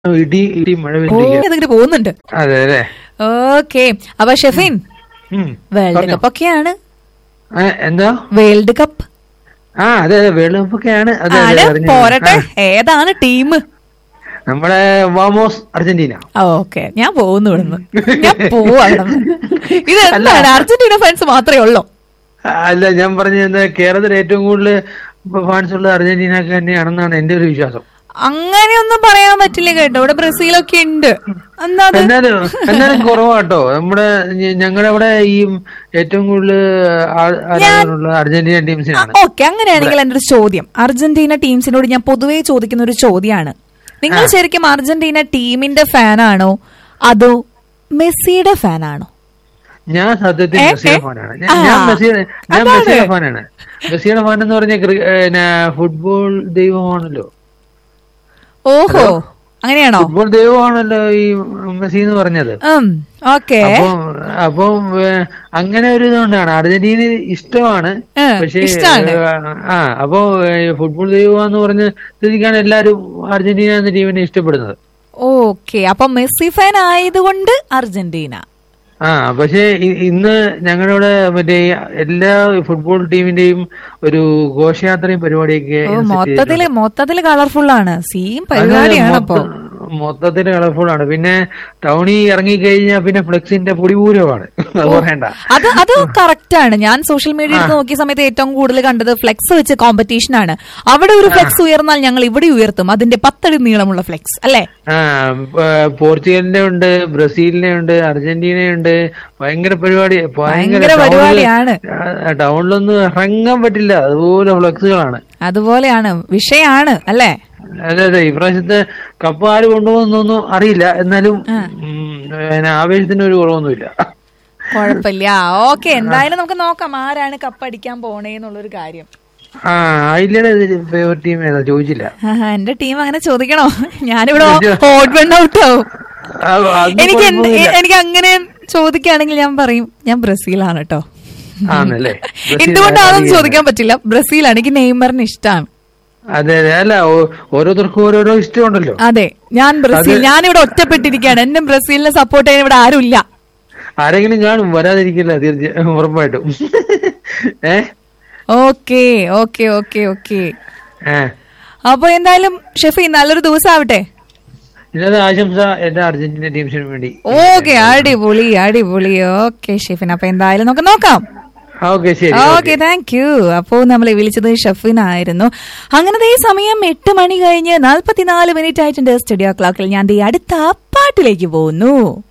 ഇടി ഇടി മഴ ഓ പെയ്തിരിക്കുക അതിങ്ങനെ പോകുന്നുണ്ട് അതെ അതെ ഓക്കെ അപ്പൊ ഷെഫിൻ ഉം. വേൾഡ് പറഞ്ഞോ. കപ്പ് ഒക്കെയാണ് ആ, എന്താ വേൾഡ് കപ്പ് ആ അതെ അതെ വേൾഡ് കപ്പ് ഒക്കെയാണ് അതെ അതെ ആണ് അറിഞ്ഞു. പോരട്ടെ ആ, ഏതാണ് ടീം നമ്മുടെ വാമോസ് അർജന്റീന ഓക്കെ ഞാൻ പോകുന്നു ഇവിടുന്ന് ഞാൻ പോവാ ഇവിടുന്ന്. ഇത് എന്താണ് അർജന്റീന ഫാൻസ് മാത്രമേ ഉള്ളൂ ആ, അല്ല ഞാൻ പറഞ്ഞത് കേരളത്തിൽ ഏറ്റവും കൂടുതൽ ഫാൻസ് ഉള്ളത് അർജന്റീനക്ക് തന്നെയാണെന്നാണ് എന്റെ ഒരു വിശ്വാസം അങ്ങനെയൊന്നും പറയാൻ പറ്റില്ല കേട്ടോ ഇവിടെ ബ്രസീലൊക്കെ ഉണ്ട് എന്താ അത്? എന്നാലും എന്നാലും കുറവാട്ടോ നമ്മുടെ ഞ- ഞങ്ങളുടെ അവിടെ ഈ ഏറ്റവും കൂടുതൽ ആരാധകരുള്ള അർജന്റീന ടീംസിനാണ് ഓക്കെ അങ്ങനെയാണെങ്കിൽ എന്റെ ഒരു ചോദ്യം അർജന്റീന ടീംസിനോട് ഞാൻ പൊതുവേ ചോദിക്കുന്ന ഒരു ചോദ്യമാണ് നിങ്ങൾ ശരിക്കും അർജന്റീന ടീമിന്റെ ഫാനാണോ അതോ മെസ്സിയുടെ ഫാനാണോ ഞാൻ സത്യത്തിൽ ഏ, മെസ്സിയുടെ ഏ? ഫാനാണ് ഞാൻ ഞാൻ ആ, മെസ്സിയുടെ ഞാൻ അതാണ്. മെസ്സിയുടെ ഫാനാണ് മെസ്സിയുടെ ഫാൻ എന്ന് പറഞ്ഞ ഫുട്ബോൾ ദൈവമാണല്ലോ ഓഹോ അങ്ങനെയാണോ ഫുട്ബോൾ ദൈവമാണല്ലോ ഈ മെസ്സി എന്ന് പറഞ്ഞത് ഉം ഓക്കെ അപ്പം അപ്പം ഏ, അങ്ങനെ ഒരു ഇതുകൊണ്ടാണ് അർജന്റീന ഇഷ്ടമാണ് ഏ, പക്ഷേ ഇഷ്ടാണ്. ഏ, ആ അപ്പൊ ഏ, ഫുട്ബോൾ ദൈവമാന്ന് പറഞ്ഞ് സ്ഥിതിക്കാണ് എല്ലാരും അർജന്റീന എന്ന ടീമിനെ ഇഷ്ടപ്പെടുന്നത് ഓക്കെ അപ്പൊ മെസ്സി ഫാൻ ആയതുകൊണ്ട് അർജന്റീന ആ പക്ഷേ ഇ- ഇന്ന് ഞങ്ങളുടെ മറ്റേ ഈ എല്ലാ ഫുട്ബോൾ ടീമിന്റെയും ഒരു ഘോഷയാത്രയും പരിപാടിയൊക്കെ ഓ set മൊത്തത്തില് മൊത്തത്തില് കളർഫുൾ ആണ് സെയിം അത് പരിപാടിയാണ് അപ്പൊ മൊത്ത- മൊത്തത്തില് കളർഫുൾ ആണ് പിന്നെ ടൗണിൽ ഇറങ്ങിക്കഴിഞ്ഞാൽ പിന്നെ ഫ്ലെക്സിന്റെ പൊടിപൂരമാണ് അത് പറയണ്ട അത് അത് കറക്റ്റ് ആണ് ഞാൻ സോഷ്യൽ മീഡിയ എടുത്ത് നോക്കിയ സമയത്ത് ഏറ്റവും കൂടുതൽ കണ്ടത് ഫ്ലെക്സ് വെച്ച് കോമ്പറ്റീഷൻ ആണ് അവിടെ ഒരു ഫ്ലെക്സ് ഉയർന്നാൽ ഞങ്ങൾ ഇവിടെ ഉയർത്തും അതിന്റെ പത്തടി നീളമുള്ള ഫ്ലെക്സ് അല്ലേ ആ പ- പോർച്ചുഗലിന്റെ ഉണ്ട് ബ്രസീലിന്റെ ഉണ്ട് അർജന്റീനയുണ്ട് ഭയങ്കര പരിപാടി ഭയങ്കര പരിപാടിയാണ്. ടൗണില്- ആ, ടൗണിലൊന്നും ഇറങ്ങാൻ പറ്റില്ല അതുപോലെ ഫ്ലെക്സുകളാണ് അതുപോലെയാണ് വിഷയാണ് അല്ലേ അതെ അതെ ഇപ്രാവശ്യത്തെ കപ്പ് ആര് കൊണ്ടുപോകുന്നൊന്നും അറിയില്ല എന്നാലും ഉം, പിന്നെ ആവേശത്തിന് ഒരു കുറവൊന്നുമില്ല കുഴപ്പമില്ല ഓക്കെ എന്തായാലും നമുക്ക് നോക്കാം ആരാണ് കപ്പ് അടിക്കാൻ പോണേന്നുള്ളൊരു കാര്യം ആ ആയില്ലയുടെ ഫേവറേറ്റ് ടീം ഏതാ ചോദിച്ചില്ല ആഹാ, എന്റെ ടീം അങ്ങനെ ചോദിക്കണോ ഞാനിവിടെ ഹോട്ട് വൺ ഔട്ട് ആവും ആ, അത് എനിക്ക് എന്ത്- കുഴപ്പമില്ല. എനിക്ക് അങ്ങനെ ചോദിക്കുകയാണെങ്കിൽ ഞാൻ പറയും ഞാൻ ബ്രസീലാണ് കേട്ടോ ആണല്ലേ ബ്രസീൽ എന്തുകൊണ്ടാണെന്ന് ആരാധികയാണ്. ചോദിക്കാൻ പറ്റില്ല ബ്രസീലാണ് എനിക്ക് നെയ്മറിന് ഇഷ്ടമാണ് അതെ അതെ അല്ല ഓ- ഓരോരുത്തർക്കും ഓരോരോ ഇഷ്ടമുണ്ടല്ലോ അതെ ഞാൻ ബ്രസീൽ ഞാനിവിടെ ഒറ്റപ്പെട്ടിരിക്കുകയാണ് എന്നെ ബ്രസീലിനെ സപ്പോർട്ട് ചെയ്യാൻ ഇവിടെ ആരുമില്ല ആരെങ്കിലും കാണും വരാതിരിക്കില്ല തീർച്ചയായും ഉറപ്പായിട്ടും ഏ ഓക്കെ ഓക്കെ ഓക്കെ ഓക്കെ ഏ അപ്പൊ എന്തായാലും ഷെഫി നല്ലൊരു ദിവസം ആവട്ടെ ഇന്നത് ആശംസ എന്റെ അർജന്റീന ടീംസിന് വേണ്ടി ഓക്കെ അടിപൊളി അടിപൊളി ഓക്കെ ഷെഫിൻ അപ്പൊ എന്തായാലും നമുക്ക് നോക്കാം ഓക്കെ ശരി ഓക്കെ താങ്ക് യു അപ്പോ നമ്മളെ വിളിച്ചത് ഷഫീനായിരുന്നു അങ്ങനെ ഈ സമയം എട്ട് മണി കഴിഞ്ഞ് നാൽപ്പത്തിനാല് മിനിറ്റ് ആയിട്ടുണ്ട് സ്റ്റുഡിയോ ക്ലോക്കിൽ ഞാൻ ദേ അടുത്ത പാട്ടിലേക്ക് പോകുന്നു